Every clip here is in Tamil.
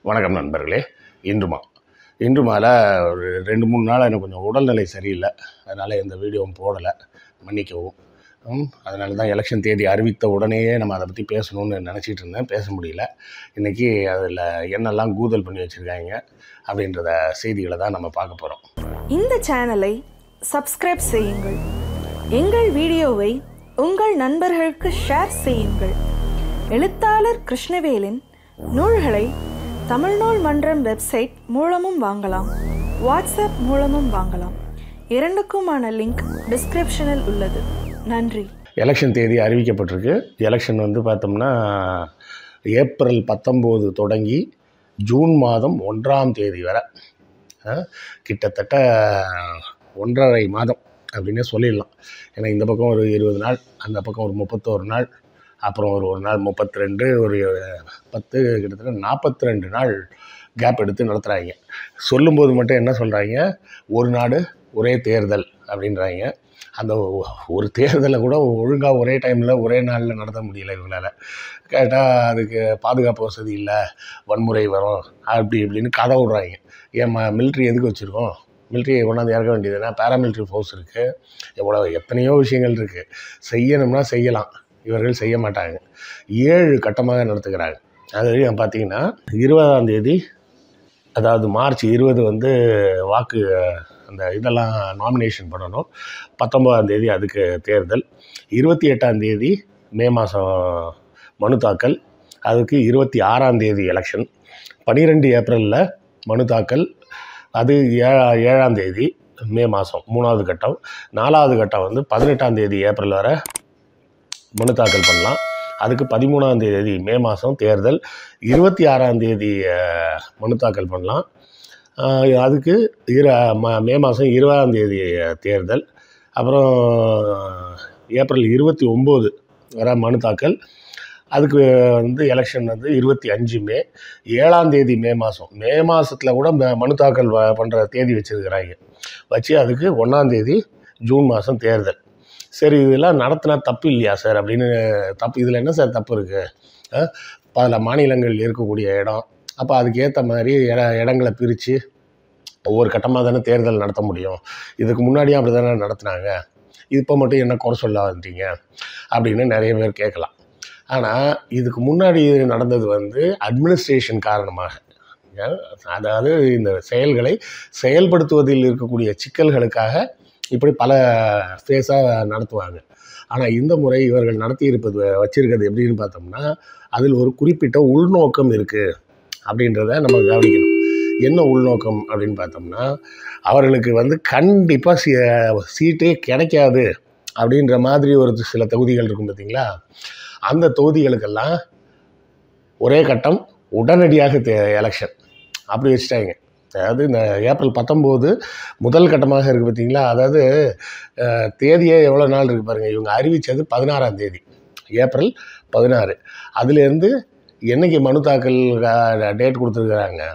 வணக்கம் நண்பர்களே இன்றுமா இன்று மாலை ஒரு ரெண்டு மூணு நாள் எனக்கு கொஞ்சம் உடல்நிலை சரியில்லை அதனால் எந்த வீடியோவும் போடலை மன்னிக்கவும் ம், அதனால தான் எலெக்ஷன் தேதி அறிவித்த உடனேயே நம்ம அதை பற்றி பேசணும்னு நினச்சிட்டு இருந்தேன் பேச முடியல இன்றைக்கி அதில் என்னெல்லாம் கூதல் பண்ணி வச்சுருக்காங்க அப்படின்றத செய்திகளை தான் நம்ம பார்க்க போகிறோம் இந்த சேனலை சப்ஸ்கிரைப் செய்யுங்கள் எங்கள் வீடியோவை உங்கள் நண்பர்களுக்கு ஷேர் செய்யுங்கள் எழுத்தாளர் கிருஷ்ணவேலின் நூல்களை தமிழ்நூல் மன்றம் வெப்சைட் மூலமும் வாங்கலாம் வாட்ஸ்அப் மூலமும் வாங்கலாம் இரண்டுக்குமான லிங்க் டிஸ்கிரிப்ஷனில் உள்ளது நன்றி எலெக்ஷன் தேதி அறிவிக்கப்பட்டிருக்கு எலெக்ஷன் வந்து பார்த்தோம்னா ஏப்ரல் பத்தொம்போது தொடங்கி ஜூன் மாதம் ஒன்றாம் தேதி வரை அஹ், கிட்டத்தட்ட ஒன்றரை மாதம் அப்படின்னே சொல்லிடலாம் ஏன்னா இந்த பக்கம் ஒரு இருபது நாள் அந்த பக்கம் ஒரு முப்பத்தோரு நாள் அப்புறம் ஒரு ஒரு நாள் முப்பத்தி ரெண்டு ஒரு பத்து கிட்டத்தட்ட நாற்பத்தி ரெண்டு நாள் கேப் எடுத்து நடத்துகிறாங்க சொல்லும்போது மட்டும் என்ன சொல்கிறாங்க ஒரு நாடு ஒரே தேர்தல் அப்படின்றாங்க அந்த ஒ- ஒரு தேர்தலை கூட ஒழுங்காக ஒரே டைமில் ஒரே நாளில் நடத்த முடியல இவங்களால் கேட்டால் அதுக்கு பாதுகாப்பு வசதி இல்லை வன்முறை வரும் அப்படி இப்படின்னு கதை விடுறாங்க ஏன் மிலிட்ரி எதுக்கு வச்சுருக்கோம் மிலிட்ரியை கொண்டாந்து இறக்க வேண்டியதுன்னா பேராமிலிட்ரி ஃபோர்ஸ் இருக்குது எவ்வளோ எத்தனையோ விஷயங்கள் இருக்குது செய்யணும்னா செய்யலாம் இவர்கள் செய்ய மாட்டாங்க ஏழு கட்டமாக நடத்துகிறாங்க அது பார்த்தீங்கன்னா இருபதாம் தேதி அதாவது மார்ச் இருபது வந்து வாக்கு அந்த இதெல்லாம் நாமினேஷன் பண்ணணும் பத்தொன்பதாம் தேதி அதுக்கு தேர்தல் இருபத்தி எட்டாம் தேதி மே மாதம் மனு தாக்கல் அதுக்கு இருபத்தி ஆறாம் தேதி எலெக்ஷன் பன்னிரெண்டு ஏப்ரலில் மனு தாக்கல் அது ஏழா ஏழாம் தேதி மே மாதம் மூணாவது கட்டம் நாலாவது கட்டம் வந்து பதினெட்டாம் தேதி ஏப்ரல் வரை மனு தாக்கல் பண்ணலாம் அதுக்கு பதிமூணாம் தேதி மே மாதம் தேர்தல் இருபத்தி ஆறாம் தேதி அஹ், மனு தாக்கல் பண்ணலாம் அஹ், அதுக்கு இரு ம- மே மாதம் இருபதாம் தேதி அஹ், தேர்தல் அப்புறம் ஏப்ரல் இருபத்தி ஒம்பது வர மனு தாக்கல் அதுக்கு வந்து எலெக்ஷன் வந்து இருபத்தி அஞ்சு மே ஏழாம் தேதி மே மாதம் மே மாதத்தில் கூட ம- மனு தாக்கல் பண்ணுற தேதி வச்சுருக்கிறாங்க வச்சு அதுக்கு ஒன்றாம் தேதி ஜூன் மாதம் தேர்தல் சரி இதெல்லாம் நடத்தினா தப்பு இல்லையா சார் அப்படின்னு தப்பு இதில் என்ன சார் தப்பு இருக்குது பல மாநிலங்கள் இருக்கக்கூடிய இடம் அப்போ அதுக்கு ஏற்ற மாதிரி இட இடங்களை பிரித்து ஒவ்வொரு கட்டமாக தானே தேர்தல் நடத்த முடியும் இதுக்கு முன்னாடியும் அப்படி தானே நடத்துனாங்க இப்போ மட்டும் என்ன குறை சொல்ல வந்துட்டீங்க அப்படின்னு நிறைய பேர் கேட்கலாம் ஆனால் இதுக்கு முன்னாடி நடந்தது வந்து அட்மினிஸ்ட்ரேஷன் காரணமாக ஏன்? அதாவது இந்த செயல்களை செயல்படுத்துவதில் இருக்கக்கூடிய சிக்கல்களுக்காக இப்படி பல ஃபேஸாக நடத்துவாங்க ஆனால் இந்த முறை இவர்கள் நடத்தி இருப்பது வச்சிருக்கிறது எப்படின்னு பார்த்தோம்னா அதில் ஒரு குறிப்பிட்ட உள்நோக்கம் இருக்குது அப்படின்றத நம்ம கவனிக்கணும் என்ன உள்நோக்கம் அப்படின்னு பார்த்தோம்னா அவர்களுக்கு வந்து கண்டிப்பாக சீ சீட்டே கிடைக்காது அப்படின்ற மாதிரி ஒரு சில தொகுதிகள் இருக்கும் பார்த்தீங்களா அந்த தொகுதிகளுக்கெல்லாம் ஒரே கட்டம் உடனடியாக தே எலெக்ஷன் அப்படி வச்சுட்டாங்க அதாவது இந்த ஏப்ரல் பத்தொம்போது முதல் கட்டமாக இருக்குது பார்த்தீங்களா அதாவது அஹ், தேதியே எவ்வளோ நாள் இருக்குது பாருங்கள் இவங்க அறிவித்தது பதினாறாம் தேதி ஏப்ரல் பதினாறு அதுலேருந்து என்னைக்கு மனு தாக்கல் டேட் கொடுத்துருக்குறாங்க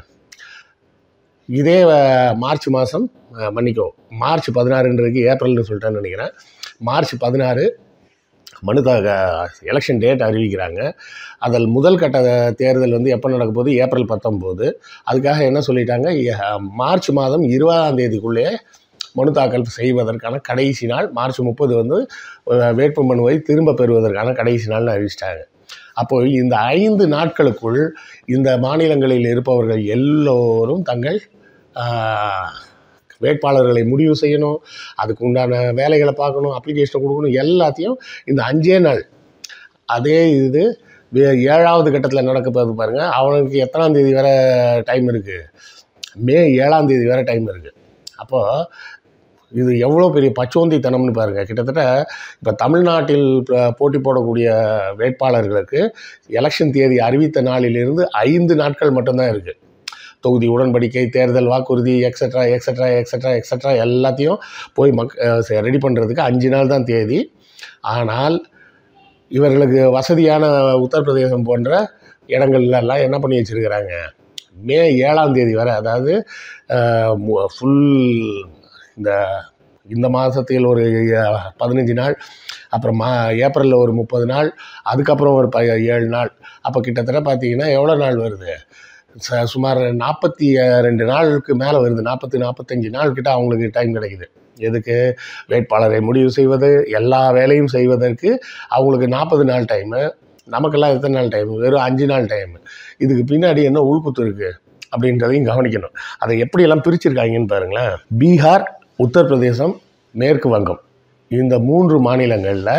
இதே அஹ், மார்ச் மாதம் மன்னிக்கோ மார்ச் பதினாறுன்றது ஏப்ரல்னு சொல்லிட்டேன்னு நினைக்கிறேன் மார்ச் பதினாறு மனு தாக எலெக்ஷன் டேட் அறிவிக்கிறாங்க அதில் முதல் கட்ட தேர்தல் வந்து எப்போ நடக்க போகுது ஏப்ரல் பத்தொம்போது அதுக்காக என்ன சொல்லிட்டாங்க எ- மார்ச் மாதம் இருபதாம் தேதிக்குள்ளே மனு தாக்கல் செய்வதற்கான கடைசி நாள் மார்ச் முப்பது வந்து அஹ், வேட்பு மனுவை திரும்ப பெறுவதற்கான கடைசி நாள்னு அறிவிச்சிட்டாங்க அப்போ இந்த ஐந்து நாட்களுக்குள் இந்த மாநிலங்களில் இருப்பவர்கள் எல்லோரும் தங்கள் ஆஹ், வேட்பாளர்களை முடிவு செய்யணும் அதுக்கு உண்டான வேலைகளை பார்க்கணும் அப்ளிகேஷனை கொடுக்கணும் எல்லாத்தையும் இந்த அஞ்சே நாள் அதே இது வே- ஏழாவது கட்டத்தில் நடக்க போகுது பாருங்கள் அவனுக்கு எத்தனாம் தேதி வரை டைம் இருக்குது மே ஏழாம் தேதி வரை டைம் இருக்குது அப்போது இது எவ்வளோ பெரிய பச்சோந்தித்தனம்னு பாருங்கள் கிட்டத்தட்ட இப்போ தமிழ்நாட்டில் ப- போட்டி போடக்கூடிய வேட்பாளர்களுக்கு எலெக்ஷன் தேதி அறிவித்த நாளிலிருந்து ஐந்து நாட்கள் மட்டும்தான் இருக்குது தொகுதி உடன்படிக்கை தேர்தல் வாக்குறுதி எக்ஸட்ரா எக்ஸட்ரா எக்ஸட்ரா எக்ஸட்ரா எல்லாத்தையும் போய் மக் ரெடி பண்ணுறதுக்கு அஞ்சு நாள் தான் தேதி ஆனால் இவர்களுக்கு வசதியான உத்தரப்பிரதேசம் போன்ற இடங்கள்லாம் என்ன பண்ணி வச்சுருக்கிறாங்க மே ஏழாம் தேதி வரை அதாவது ஃபுல் இந்த இந்த மாதத்தில் ஒரு அஹ், பதினஞ்சு நாள் அப்புறம் மா ஏப்ரலில் ஒரு முப்பது நாள் அதுக்கப்புறம் ஒரு ப ஏழு நாள் அப்போ கிட்டத்தட்ட பார்த்தீங்கன்னா எவ்வளோ நாள் வருது ச- சுமார் நாற்பத்தி ரெண்டு நாளுக்கு மேலே வருது நாற்பத்தி நாற்பத்தஞ்சு நாள் கிட்ட அவங்களுக்கு டைம் கிடைக்குது எதுக்கு வேட்பாளரை முடிவு செய்வது எல்லா வேலையும் செய்வதற்கு அவங்களுக்கு நாற்பது நாள் டைமு நமக்கெல்லாம் எத்தனை நாள் டைம் வெறும் அஞ்சு நாள் டைம் இதுக்கு பின்னாடி என்ன உள்குத்து இருக்குது அப்படின்றதையும் கவனிக்கணும் அதை எப்படியெல்லாம் பிரிச்சிருக்காங்கன்னு பாருங்களேன் பீகார் உத்தரப்பிரதேசம் மேற்கு வங்கம் இந்த மூன்று மாநிலங்களில்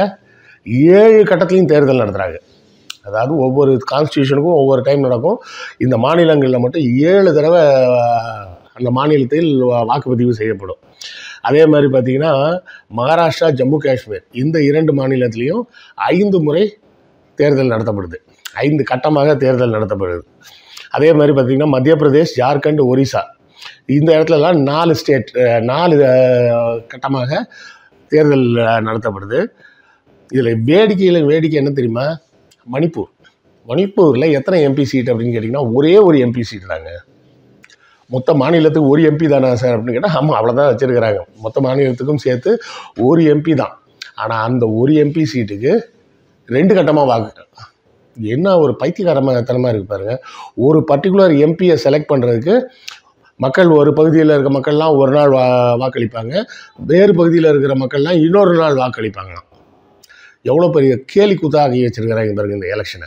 ஏழு கட்டத்துலையும் தேர்தல் நடத்துகிறாங்க அதாவது ஒவ்வொரு கான்ஸ்டியூஷனுக்கும் ஒவ்வொரு டைம் நடக்கும் இந்த மாநிலங்களில் மட்டும் ஏழு தடவை அஹ், அந்த மாநிலத்தில் வா- வாக்குப்பதிவு செய்யப்படும் அதே மாதிரி பார்த்தீங்கன்னா மகாராஷ்டிரா ஜம்மு காஷ்மீர் இந்த இரண்டு மாநிலத்திலையும் ஐந்து முறை தேர்தல் நடத்தப்படுது ஐந்து கட்டமாக தேர்தல் நடத்தப்படுது அதே மாதிரி பார்த்திங்கன்னா மத்திய பிரதேஷ் ஜார்க்கண்ட் ஒரிசா இந்த இடத்துலலாம் நாலு ஸ்டேட் அஹ், நாலு அஹ், கட்டமாக தேர்தல் அஹ், நடத்தப்படுது இதில் வேடிக்கையில் வேடிக்கை என்ன தெரியுமா மணிப்பூர் மணிப்பூரில் எத்தனை எம்பி சீட் அப்படின்னு கேட்டிங்கன்னா ஒரே ஒரு எம்பி சீட் தாங்க மொத்த மாநிலத்துக்கு ஒரு எம்பி தானா சார் அப்படின்னு கேட்டால் ஆமாம் அவ்வளோதான் வச்சுருக்கிறாங்க மொத்த மாநிலத்துக்கும் சேர்த்து ஒரு எம்பி தான் ஆனால் அந்த ஒரு எம்பி சீட்டுக்கு ரெண்டு கட்டமாக வாக்கு என்ன ஒரு பைத்தியகாரத்தனமாக இருக்குது பாருங்க ஒரு பர்டிகுலர் எம்பியை செலக்ட் பண்ணுறதுக்கு மக்கள் ஒரு பகுதியில் இருக்க மக்கள்லாம் ஒரு நாள் வா வாக்களிப்பாங்க வேறு பகுதியில் இருக்கிற மக்கள்லாம் இன்னொரு நாள் வாக்களிப்பாங்களாம் எவ்வளோ பெரிய கேலி கூத்தாகி வச்சுருக்கிறாங்க பாருங்க இந்த எலெக்ஷனை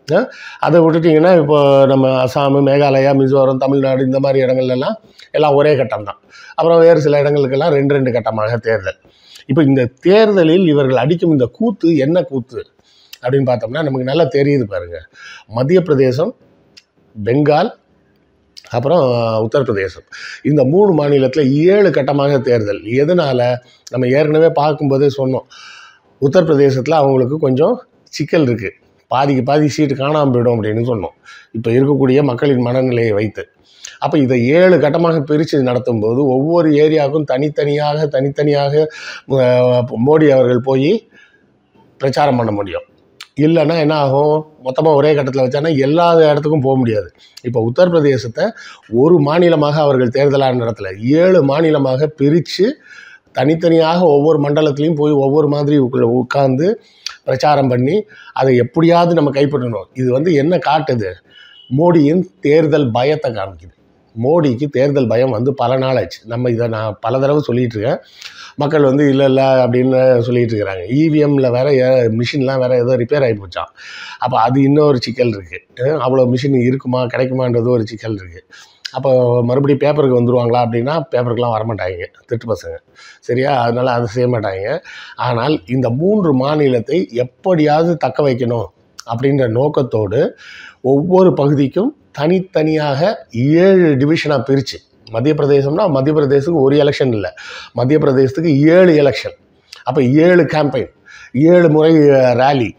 அதை விட்டுட்டிங்கன்னா இப்போ நம்ம அசாம் மேகாலயா மிசோரம் தமிழ்நாடு இந்த மாதிரி இடங்கள்லாம் எல்லாம் ஒரே கட்டம் தான் அப்புறம் வேறு சில இடங்களுக்கெல்லாம் ரெண்டு ரெண்டு கட்டமாக தேர்தல் இப்போ இந்த தேர்தலில் இவர்கள் அடிக்கும் இந்த கூத்து என்ன கூத்து அப்படின்னு பார்த்தோம்னா நமக்கு நல்லா தெரியுது பாருங்க மத்திய பிரதேசம் பெங்கால் அப்புறம் உத்தரப்பிரதேசம் இந்த மூணு மாநிலத்தில் ஏழு கட்டமாக தேர்தல் எதனால் நம்ம ஏற்கனவே பார்க்கும்போதே சொன்னோம் உத்தரப்பிரதேசத்தில் அவங்களுக்கு கொஞ்சம் சிக்கல் இருக்குது பாதிக்கு பாதி சீட்டு காணாமல் போயிடும் அப்படின்னு சொன்னோம் இப்போ இருக்கக்கூடிய மக்களின் மனநிலையை வைத்து அப்போ இதை ஏழு கட்டமாக பிரித்து நடத்தும்போது ஒவ்வொரு ஏரியாவுக்கும் தனித்தனியாக தனித்தனியாக அஹ், மோடி அவர்கள் போய் பிரச்சாரம் பண்ண முடியும் இல்லைன்னா என்ன ஆகும் மொத்தமாக ஒரே கட்டத்தில் வச்சானா எல்லா இடத்துக்கும் போக முடியாது இப்போ உத்தரப்பிரதேசத்தை ஒரு மாநிலமாக அவர்கள் தேர்தலாக நடத்தலை ஏழு மாநிலமாக பிரித்து தனித்தனியாக ஒவ்வொரு மண்டலத்திலையும் போய் ஒவ்வொரு மாதிரி உட்கார்ந்து- உட்கார்ந்து பிரச்சாரம் பண்ணி அதை எப்படியாவது நம்ம கைப்பற்றணும் இது வந்து என்ன காட்டுது மோடியின் தேர்தல் பயத்தை காமிக்குது மோடிக்கு தேர்தல் பயம் வந்து பல நாள் ஆச்சு நம்ம இதை நான் பல தடவை சொல்லிட்டு இருக்கேன் மக்கள் வந்து இல்லை இல்லை அப்படின்னு சொல்லிட்டு இருக்கிறாங்க இவிஎம்மில் வேற மிஷின்லாம் வேற ஏதோ ரிப்பேர் ஆகி போச்சான் அப்போ அது இன்னொரு சிக்கல் இருக்குது அவ்வளோ மிஷின் இருக்குமா கிடைக்குமான்றது ஒரு சிக்கல் இருக்குது அப்போ மறுபடியும் பேப்பருக்கு வந்துருவாங்களா அப்படின்னா பேப்பருக்குலாம் வரமாட்டாங்க திட்டு பசங்க சரியா அதனால் அதை செய்ய மாட்டாங்க ஆனால் இந்த மூன்று மாநிலத்தை எப்படியாவது தக்க வைக்கணும் அப்படின்ற நோக்கத்தோடு ஒவ்வொரு பகுதிக்கும் தனித்தனியாக ஏழு டிவிஷனாக பிரித்து மத்திய பிரதேசம்னா மத்திய பிரதேசத்துக்கு ஒரு எலெக்ஷன் இல்லை மத்திய பிரதேசத்துக்கு ஏழு எலெக்ஷன் அப்போ ஏழு கேம்பெயின் ஏழு முறை ரேலி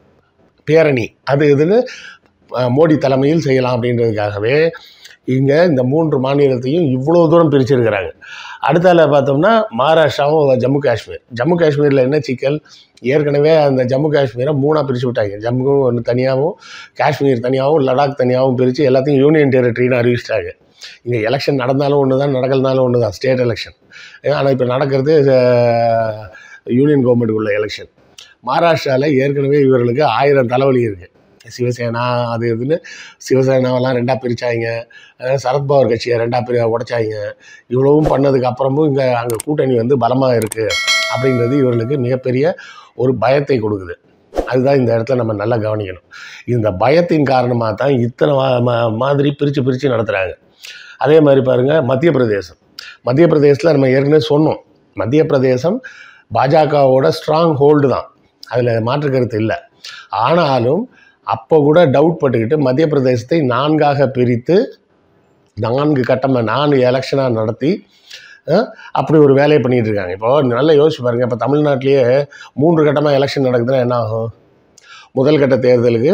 பேரணி அது இதுன்னு அஹ், மோடி தலைமையில் செய்யலாம் அப்படின்றதுக்காகவே இங்கே இந்த மூன்று மாநிலத்தையும் இவ்வளோ தூரம் பிரிச்சிருக்கிறாங்க அடுத்தால பார்த்தோம்னா மகாராஷ்டிராவும் ஜம்மு காஷ்மீர் ஜம்மு காஷ்மீரில் என்ன சிக்கல் ஏற்கனவே அந்த ஜம்மு காஷ்மீரை மூணாக பிரித்து விட்டாங்க ஜம்மு ஒன்று தனியாகவும் காஷ்மீர் தனியாகவும் லடாக் தனியாகவும் பிரித்து எல்லாத்தையும் யூனியன் டெரிட்டரின்னு அறிவிச்சிட்டாங்க இங்கே எலெக்ஷன் நடந்தாலும் ஒன்று தான் நடக்கலனாலும் ஒன்று தான் ஸ்டேட் எலெக்ஷன் ஆனால் இப்போ நடக்கிறது அஹ், யூனியன் கவர்மெண்ட்டுக்குள்ள எலெக்ஷன் மகாராஷ்டிராவில் ஏற்கனவே இவர்களுக்கு ஆயிரம் தலைவலி இருக்குது சிவசேனா அது இதுன்னு சிவசேனாவெல்லாம் ரெண்டாக பிரித்தாங்க சரத்பவார் கட்சியை ரெண்டாக பிரி உடைச்சாங்க இவ்வளவும் பண்ணதுக்கு அப்புறமும் இங்கே அங்கே கூட்டணி வந்து பலமாக இருக்குது அப்படின்றது இவர்களுக்கு மிகப்பெரிய ஒரு பயத்தை கொடுக்குது அதுதான் இந்த இடத்துல நம்ம நல்லா கவனிக்கணும் இந்த பயத்தின் காரணமாக தான் இத்தனை வா- மா- மாதிரி பிரித்து பிரித்து நடத்துகிறாங்க அதே மாதிரி பாருங்கள் மத்திய பிரதேசம் மத்திய பிரதேசத்தில் நம்ம ஏற்கனவே சொன்னோம் மத்திய பிரதேசம் பாஜகவோட ஸ்ட்ராங் ஹோல்டு தான் அதில் மாற்று கருத்து இல்லை ஆனாலும் அப்போ கூட டவுட் பட்டுக்கிட்டு மத்திய பிரதேசத்தை நான்காக பிரித்து நான்கு கட்டமாக நான்கு எலெக்ஷனாக நடத்தி அஹ், அப்படி ஒரு வேலையை பண்ணிட்டு இருக்காங்க இப்போ நல்லா யோசிச்சு பாருங்க இப்போ தமிழ்நாட்டிலேயே மூன்று கட்டமாக எலெக்ஷன் நடக்குதுன்னா என்ன ஆகும் முதல் கட்ட தேர்தலுக்கு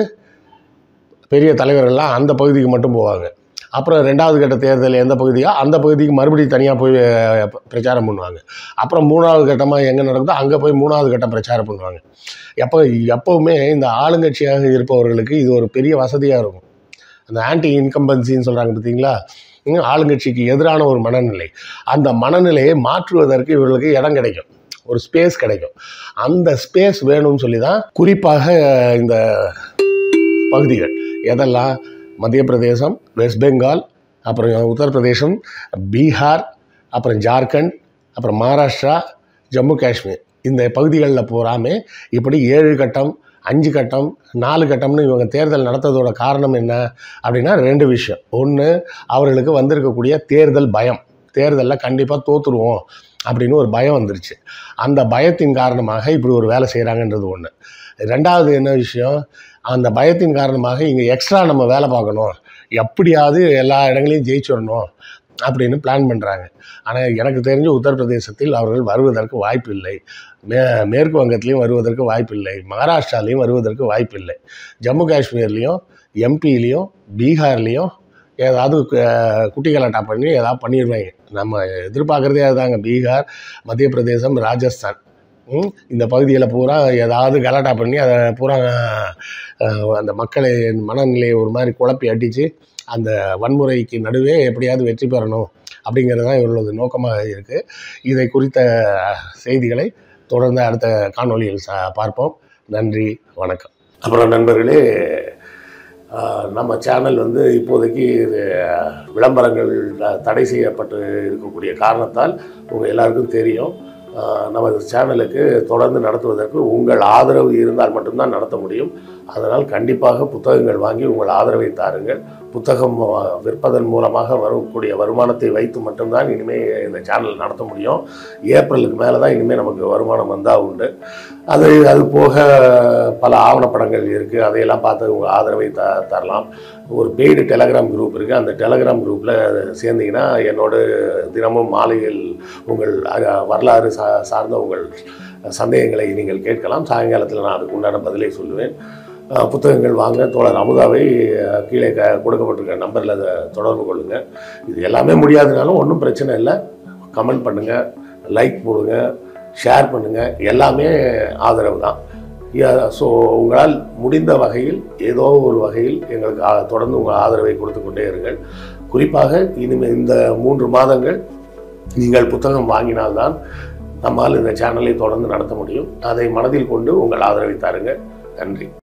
பெரிய தலைவர்கள்லாம் அந்த பகுதிக்கு மட்டும் போவாங்க அப்புறம் ரெண்டாவது கட்ட தேர்தல் எந்த பகுதியோ அந்த பகுதிக்கு மறுபடியும் தனியாக போய் அஹ், ப- பிரச்சாரம் பண்ணுவாங்க அப்புறம் மூணாவது கட்டமாக எங்கே நடக்குதோ அங்கே போய் மூணாவது கட்டம் பிரச்சாரம் பண்ணுவாங்க எப்போ எப்போவுமே இந்த ஆளுங்கட்சியாக இருப்பவர்களுக்கு இது ஒரு பெரிய வசதியாக இருக்கும் அந்த ஆன்டி இன்கம்பன்சின்னு சொல்கிறாங்க பார்த்தீங்களா ம், ஆளுங்கட்சிக்கு எதிரான ஒரு மனநிலை அந்த மனநிலையை மாற்றுவதற்கு இவர்களுக்கு இடம் கிடைக்கும் ஒரு ஸ்பேஸ் கிடைக்கும் அந்த ஸ்பேஸ் வேணும்னு சொல்லி தான் குறிப்பாக இந்த பகுதிகள் எதெல்லாம் மத்திய பிரதேசம் வெஸ்ட் பெங்கால் அப்புறம் உத்தரப்பிரதேசம் பீகார் அப்புறம் ஜார்க்கண்ட் அப்புறம் மகாராஷ்டிரா ஜம்மு காஷ்மீர் இந்த பகுதிகளில் பூராமே இப்படி ஏழு கட்டம் அஞ்சு கட்டம் நாலு கட்டம்னு இவங்க தேர்தல் நடத்ததோட காரணம் என்ன அப்படின்னா ரெண்டு விஷயம் ஒன்று அவர்களுக்கு வந்திருக்கக்கூடிய தேர்தல் பயம் தேர்தலில் கண்டிப்பாக தோற்றுருவோம் அப்படின்னு ஒரு பயம் வந்துருச்சு அந்த பயத்தின் காரணமாக இப்படி ஒரு வேலை செய்கிறாங்கன்றது ஒன்று ரெண்டாவது என்ன விஷயம் அந்த பயத்தின் காரணமாக இங்கே எக்ஸ்ட்ரா நம்ம வேலை பார்க்கணும் எப்படியாவது எல்லா இடங்களையும் ஜெயிச்சிடணும் அப்படின்னு பிளான் பண்ணுறாங்க ஆனால் எனக்கு தெரிஞ்சு உத்தரப்பிரதேசத்தில் அவர்கள் வருவதற்கு வாய்ப்பு இல்லை மே மேற்கு வங்கத்திலையும் வருவதற்கு வாய்ப்பில்லை மகாராஷ்டிராலையும் வருவதற்கு வாய்ப்பில்லை ஜம்மு காஷ்மீர்லேயும் எம்பிலையும் பீகார்லேயும் ஏதாவது கு- குட்டி கலாட்டா பண்ணி ஏதாவது பண்ணிடுவாங்க நம்ம எதிர்பார்க்குறதே அதுதாங்க பீகார் மத்திய பிரதேசம் ராஜஸ்தான் ம், இந்த பகுதியில் பூரா ஏதாவது கலாட்டா பண்ணி அதை பூரா அஹ், அந்த மக்களை மனநிலையை ஒரு மாதிரி குழப்பி அடித்து அந்த வன்முறைக்கு நடுவே எப்படியாவது வெற்றி பெறணும் அப்படிங்கிறது தான் இவர்களது நோக்கமாக இருக்குது இதை குறித்த செய்திகளை தொடர்ந்து அடுத்த காணொளியில் சா பார்ப்போம் நன்றி வணக்கம் அப்புறம் நண்பர்களே ஆஹ், நம்ம சேனல் வந்து இப்போதைக்கு இது விளம்பரங்கள் த- தடை செய்யப்பட்டு இருக்கக்கூடிய காரணத்தால் உங்கள் எல்லாருக்கும் தெரியும் ஆஹ், நமது சேனலுக்கு தொடர்ந்து நடத்துவதற்கு உங்கள் ஆதரவு இருந்தால் மட்டும்தான் நடத்த முடியும் அதனால் கண்டிப்பாக புத்தகங்கள் வாங்கி உங்கள் ஆதரவை தாருங்கள் புத்தகம் ஆஹ், விற்பதன் மூலமாக வரக்கூடிய வருமானத்தை வைத்து மட்டும்தான் இனிமேல் இந்த சேனல் நடத்த முடியும் ஏப்ரலுக்கு மேலே தான் இனிமேல் நமக்கு வருமானம் வந்தால் உண்டு அது அது போக பல ஆவணப்படங்கள் இருக்குது அதையெல்லாம் பார்த்து உங்கள் ஆதரவை த தரலாம் ஒரு பெய்டு டெலகிராம் குரூப் இருக்குது அந்த டெலகிராம் குரூப்பில் சேர்ந்தீங்கன்னா என்னோடு தினமும் மாலையில் உங்கள் அஹ், வரலாறு சா சார்ந்த உங்கள் சந்தேகங்களை நீங்கள் கேட்கலாம் சாயங்காலத்தில் நான் அதுக்கு உண்டான பதிலை சொல்லுவேன் அஹ், புத்தகங்கள் வாங்க தோழர் அமுதாவை அஹ், கீழே க கொடுக்கப்பட்டிருக்க நம்பரில் அதை தொடர்பு கொள்ளுங்கள் இது எல்லாமே முடியாதுனாலும் ஒன்றும் பிரச்சனை இல்லை கமெண்ட் பண்ணுங்கள் லைக் போடுங்க ஷேர் பண்ணுங்கள் எல்லாமே ஆதரவு தான் ஸோ உங்களால் முடிந்த வகையில் ஏதோ ஒரு வகையில் எங்களுக்கு ஆ- தொடர்ந்து உங்கள் ஆதரவை கொடுத்து கொண்டே இருங்கள் குறிப்பாக இனிமேல் இந்த மூன்று மாதங்கள் நீங்கள் புத்தகம் வாங்கினால்தான் நம்மால் இந்த சேனலை தொடர்ந்து நடத்த முடியும் அதை மனதில் கொண்டு உங்கள் ஆதரவை தாருங்கள் நன்றி